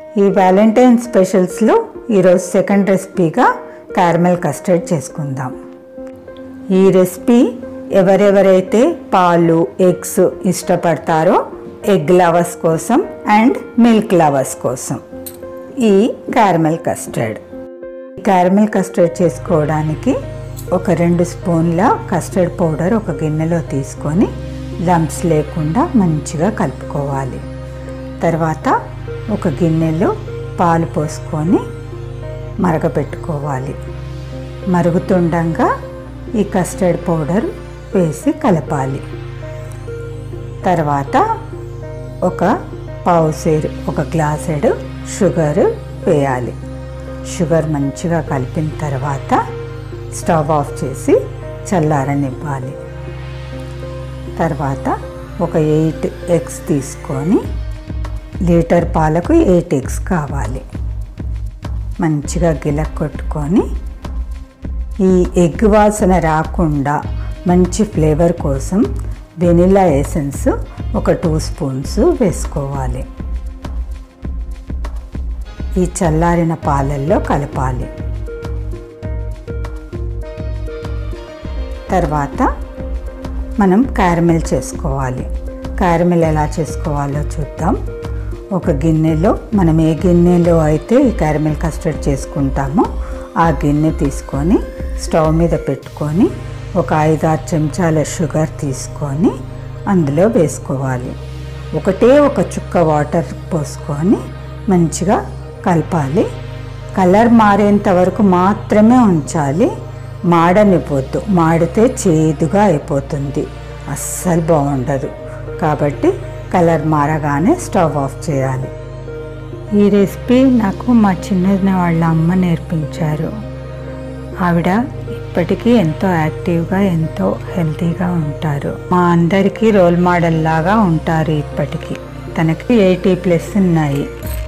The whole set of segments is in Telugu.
ఈ వ్యాలంటైన్ స్పెషల్స్లో ఈరోజు సెకండ్ రెసిపీగా క్యారమెల్ కస్టర్డ్ చేసుకుందాం ఈ రెసిపీ ఎవరెవరైతే పాలు ఎగ్స్ ఇష్టపడతారో ఎగ్ లవర్స్ కోసం అండ్ మిల్క్ లవర్స్ కోసం ఈ క్యారమెల్ కస్టర్డ్ క్యారమెల్ కస్టర్డ్ చేసుకోవడానికి ఒక రెండు స్పూన్ల కస్టర్డ్ పౌడర్ ఒక గిన్నెలో తీసుకొని లంప్స్ లేకుండా మంచిగా కలుపుకోవాలి తర్వాత ఒక గిన్నెలో పాలు పోసుకొని మరగపెట్టుకోవాలి మరుగుతుండగా ఈ కస్టర్డ్ పౌడర్ వేసి కలపాలి తర్వాత ఒక పావు సేరు ఒక గ్లాసెడు షుగర్ వేయాలి షుగర్ మంచిగా కలిపిన తర్వాత స్టవ్ ఆఫ్ చేసి చల్లారనివ్వాలి తర్వాత ఒక ఎయిట్ ఎగ్స్ తీసుకొని లీటర్ పాలకు ఎయిట్ ఎగ్స్ కావాలి మంచిగా గిలక్ కొట్టుకొని ఈ ఎగ్ వాసన రాకుండా మంచి ఫ్లేవర్ కోసం వెనిలా ఎసెన్స్ ఒక టూ స్పూన్స్ వేసుకోవాలి ఈ చల్లారిన పాలల్లో కలపాలి తర్వాత మనం క్యారమెల్ చేసుకోవాలి క్యారమెల్ ఎలా చేసుకోవాలో చూద్దాం ఒక గిన్నెలో మనం ఏ గిన్నెలో అయితే ఈ క్యారమెల్ కస్టర్డ్ చేసుకుంటామో ఆ గిన్నె తీసుకొని స్టవ్ మీద పెట్టుకొని ఒక ఐదు ఆరు చెంచాల షుగర్ తీసుకొని అందులో వేసుకోవాలి ఒకటే ఒక చుక్క వాటర్ పోసుకొని మంచిగా కలపాలి కలర్ మారేంత వరకు మాత్రమే ఉంచాలి మాడనివ్వద్దు మాడితే చేదుగా అయిపోతుంది అస్సలు బాగుండదు కాబట్టి కలర్ మారగానే స్టవ్ ఆఫ్ చేయాలి ఈ రెసిపీ నాకు మా చిన్న వాళ్ళ అమ్మ నేర్పించారు ఆవిడ ఇప్పటికీ ఎంతో యాక్టివ్గా ఎంతో హెల్తీగా ఉంటారు మా అందరికీ రోల్ మోడల్ లాగా ఉంటారు ఇప్పటికీ తనకి ఎయిటీ ప్లస్ ఉన్నాయి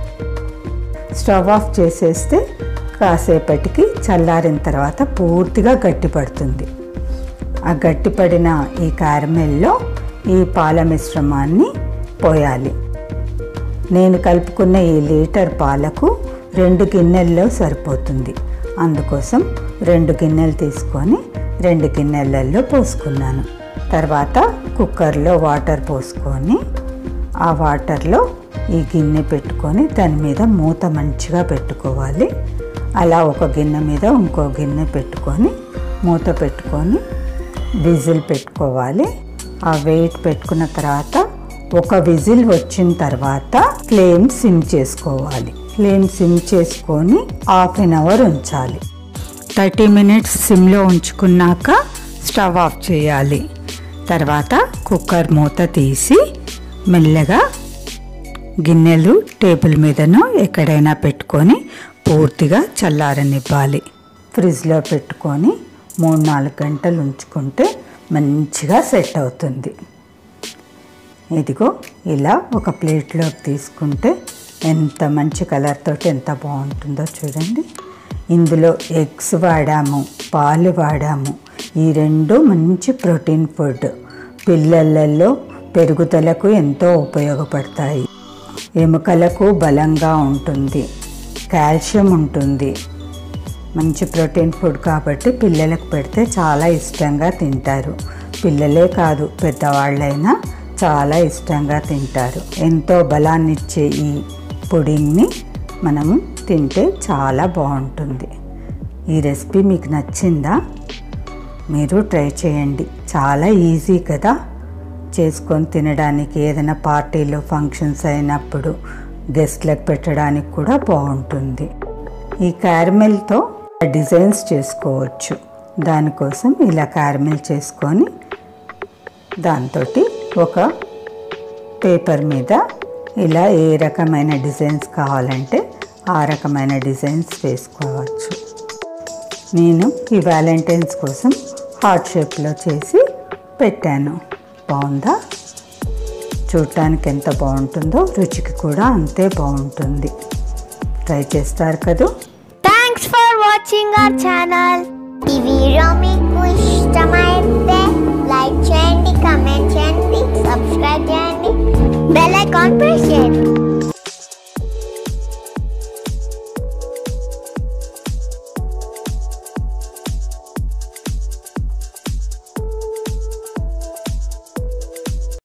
స్టవ్ ఆఫ్ చేసేస్తే కాసేపటికి చల్లారిన తర్వాత పూర్తిగా గట్టిపడుతుంది ఆ గట్టిపడిన ఈ కారమెల్లో ఈ పాల మిశ్రమాన్ని పోయాలి నేను కలుపుకున్న ఈ లీటర్ పాలకు రెండు గిన్నెల్లో సరిపోతుంది అందుకోసం రెండు గిన్నెలు తీసుకొని రెండు గిన్నెలలో పోసుకున్నాను తర్వాత కుక్కర్లో వాటర్ పోసుకొని ఆ వాటర్లో ఈ గిన్నె పెట్టుకొని దాని మీద మూత మంచిగా పెట్టుకోవాలి అలా ఒక గిన్నె మీద ఇంకో గిన్నె పెట్టుకొని మూత పెట్టుకొని విజిల్ పెట్టుకోవాలి ఆ వెయిట్ పెట్టుకున్న తర్వాత ఒక విజిల్ వచ్చిన తర్వాత ఫ్లేమ్ సిమ్ చేసుకోవాలి ఫ్లేమ్ సిమ్ చేసుకొని హాఫ్ అన్ అవర్ ఉంచాలి థర్టీ మినిట్స్ సిమ్లో ఉంచుకున్నాక స్టవ్ ఆఫ్ చేయాలి తర్వాత కుక్కర్ మూత తీసి మెల్లగా గిన్నెలు టేబుల్ మీదనో ఎక్కడైనా పెట్టుకొని పూర్తిగా చల్లారనివ్వాలి ఫ్రిడ్జ్లో పెట్టుకొని మూడు నాలుగు గంటలు ఉంచుకుంటే మంచిగా సెట్ అవుతుంది ఇదిగో ఇలా ఒక ప్లేట్లోకి తీసుకుంటే ఎంత మంచి కలర్ తోటి ఎంత బాగుంటుందో చూడండి ఇందులో ఎగ్స్ వాడాము పాలు వాడాము ఈ రెండు మంచి ప్రోటీన్ ఫుడ్ పిల్లలలో పెరుగుదలకు ఎంతో ఉపయోగపడతాయి ఎముకలకు బలంగా ఉంటుంది కాల్షియం ఉంటుంది మంచి ప్రోటీన్ ఫుడ్ కాబట్టి పిల్లలకు పెడితే చాలా ఇష్టంగా తింటారు పిల్లలే కాదు పెద్దవాళ్ళైనా చాలా ఇష్టంగా తింటారు ఎంతో బలాన్ని ఇచ్చే ఈ పుడింగ్ని మనము తింటే చాలా బాగుంటుంది ఈ రెసిపీ మీకు నచ్చిందా మీరు ట్రై చేయండి చాలా ఈజీ కదా చేసుకొని తినడానికి ఏదైనా పార్టీలు ఫంక్షన్స్ అయినప్పుడు గెస్ట్లకు పెట్టడానికి కూడా బాగుంటుంది ఈ క్యారమెల్తో డిజైన్స్ చేసుకోవచ్చు దానికోసం ఇలా క్యారమెల్ చేసుకొని దాంతో ఒక పేపర్ మీద ఇలా ఏ రకమైన డిజైన్స్ కావాలంటే ఆ రకమైన డిజైన్స్ వేసుకోవచ్చు నేను ఈ వ్యాలంటైన్స్ కోసం హార్ట్ షేప్లో చేసి పెట్టాను బాగుందా చూడటానికి ఎంత బాగుంటుందో రుచికి కూడా అంతే బాగుంటుంది ట్రై చేస్తారు కదూ thanks for watching our channel ఈ వీడియో మీకు ఇష్టమైతే లైక్ చేయండి కమెంట్ చేయండి సబ్స్క్రైబ్ చేయండి బెల్ ఐకాన్ ప్రెస్ చేయండి